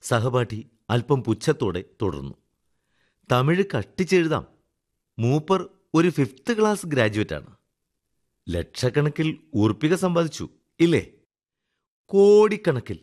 സഹപാഠി അല്പം പുച്ഛത്തോടെ തുടർന്നു തമിഴ് കട്ടിച്ചെഴുതാം മൂപ്പർ ഒരു ഫിഫ്ത്ത് ക്ലാസ് ഗ്രാജുവേറ്റാണ് ലക്ഷക്കണക്കിൽ ഊർപ്പിക സമ്പാദിച്ചു ഇല്ലേ കോടിക്കണക്കിൽ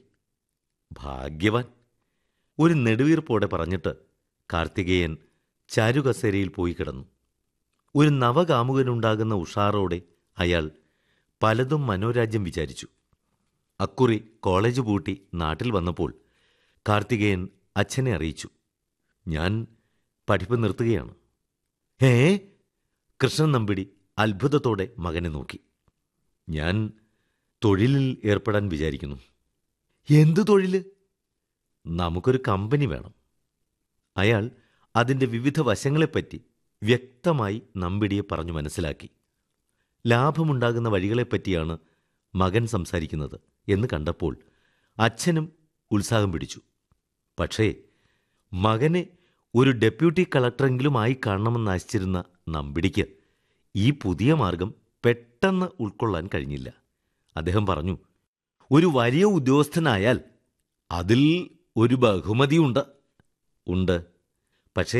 ഭാഗ്യവാൻ ഒരു നെടുവീർപ്പോടെ പറഞ്ഞിട്ട് കാർത്തികേയൻ ചാരുകസേരയിൽ പോയി കിടന്നു ഒരു നവകാമുകനുണ്ടാകുന്ന ഉഷാറോടെ അയാൾ പലതും മനോരാജ്യം വിചാരിച്ചു അക്കുറി കോളേജ് പൂട്ടി നാട്ടിൽ വന്നപ്പോൾ കാർത്തികേയൻ അച്ഛനെ അറിയിച്ചു ഞാൻ പഠിപ്പ് നിർത്തുകയാണ് ഏ കൃഷ്ണൻ നമ്പിടി അത്ഭുതത്തോടെ മകനെ നോക്കി ഞാൻ തൊഴിലിൽ ഏർപ്പെടാൻ വിചാരിക്കുന്നു എന്തു തൊഴില് നമുക്കൊരു കമ്പനി വേണം അയാൾ അതിൻ്റെ വിവിധ വശങ്ങളെപ്പറ്റി വ്യക്തമായി നമ്പിടിയെ പറഞ്ഞു മനസ്സിലാക്കി ലാഭമുണ്ടാകുന്ന വഴികളെപ്പറ്റിയാണ് മകൻ സംസാരിക്കുന്നത് എന്ന് കണ്ടപ്പോൾ അച്ഛനും ഉത്സാഹം പിടിച്ചു പക്ഷേ മകനെ ഒരു ഡെപ്യൂട്ടി കളക്ടറെങ്കിലും ആയി കാണണമെന്ന് ആശിച്ചിരുന്ന നമ്പിടിക്ക് ഈ പുതിയ മാർഗം പെട്ടെന്ന് ഉൾക്കൊള്ളാൻ കഴിഞ്ഞില്ല അദ്ദേഹം പറഞ്ഞു ഒരു വലിയ ഉദ്യോഗസ്ഥനായാൽ അതിൽ ഒരു ബഹുമതിയുണ്ട് ഉണ്ട് പക്ഷേ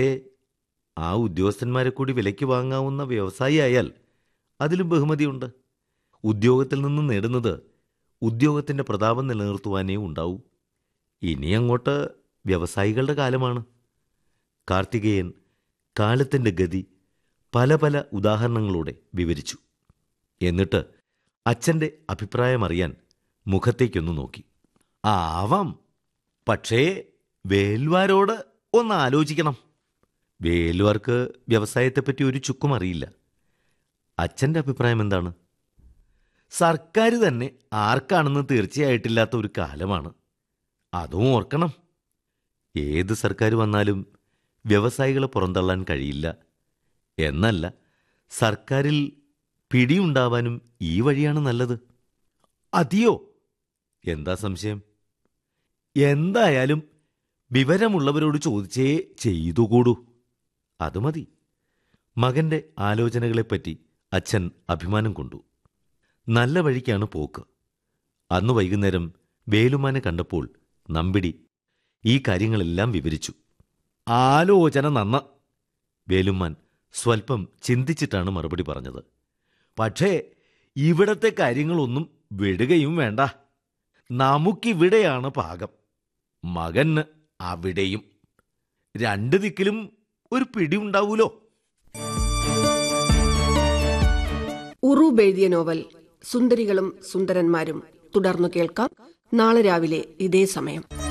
ആ ഉദ്യോഗസ്ഥന്മാരെ കൂടി വിലയ്ക്ക് വാങ്ങാവുന്ന വ്യവസായി ആയാൽ അതിലും ബഹുമതിയുണ്ട് ഉദ്യോഗത്തിൽ നിന്ന് നേടുന്നത് ഉദ്യോഗത്തിൻ്റെ പ്രതാപം നിലനിർത്തുവാനേ ഉണ്ടാവൂ ഇനി അങ്ങോട്ട് വ്യവസായികളുടെ കാലമാണ് കാർത്തികേയൻ കാലത്തിൻ്റെ ഗതി പല പല ഉദാഹരണങ്ങളോടെ വിവരിച്ചു എന്നിട്ട് അച്ഛൻ്റെ അഭിപ്രായമറിയാൻ മുഖത്തേക്കൊന്നു നോക്കി ആവാം പക്ഷേ വേൽവാരോട് ഒന്ന് ആലോചിക്കണം വേലുവാർക്ക് വ്യവസായത്തെപ്പറ്റി ഒരു ചുക്കും അറിയില്ല അച്ഛൻ്റെ അഭിപ്രായം എന്താണ് സർക്കാർ തന്നെ ആർക്കാണെന്ന് തീർച്ചയായിട്ടില്ലാത്ത ഒരു കാലമാണ് അതും ഓർക്കണം ഏത് സർക്കാർ വന്നാലും വ്യവസായികളെ പുറന്തള്ളാൻ കഴിയില്ല എന്നല്ല സർക്കാരിൽ പിടിയുണ്ടാവാനും ഈ വഴിയാണ് നല്ലത് അതിയോ എന്താ സംശയം എന്തായാലും വിവരമുള്ളവരോട് ചോദിച്ചേ ചെയ്തുകൂടൂ അത് മതി മകന്റെ ആലോചനകളെപ്പറ്റി അച്ഛൻ അഭിമാനം കൊണ്ടു നല്ല വഴിക്കാണ് പോക്ക് അന്ന് വൈകുന്നേരം വേലുമാനെ കണ്ടപ്പോൾ നമ്പിടി ഈ കാര്യങ്ങളെല്ലാം വിവരിച്ചു ആലോചന നന്ന വേലുമാൻ സ്വൽപ്പം ചിന്തിച്ചിട്ടാണ് മറുപടി പറഞ്ഞത് പക്ഷേ ഇവിടത്തെ കാര്യങ്ങളൊന്നും വിടുകയും വേണ്ട നമുക്കിവിടെയാണ് പാകം മകന് അവിടെയും രണ്ട് ദിക്കിലും ഒരു പിടി ഉണ്ടാവൂലോ ഉറൂബ് എഴുതിയ നോവൽ സുന്ദരികളും സുന്ദരന്മാരും തുടർന്നു കേൾക്കാം നാളെ രാവിലെ ഇതേ സമയം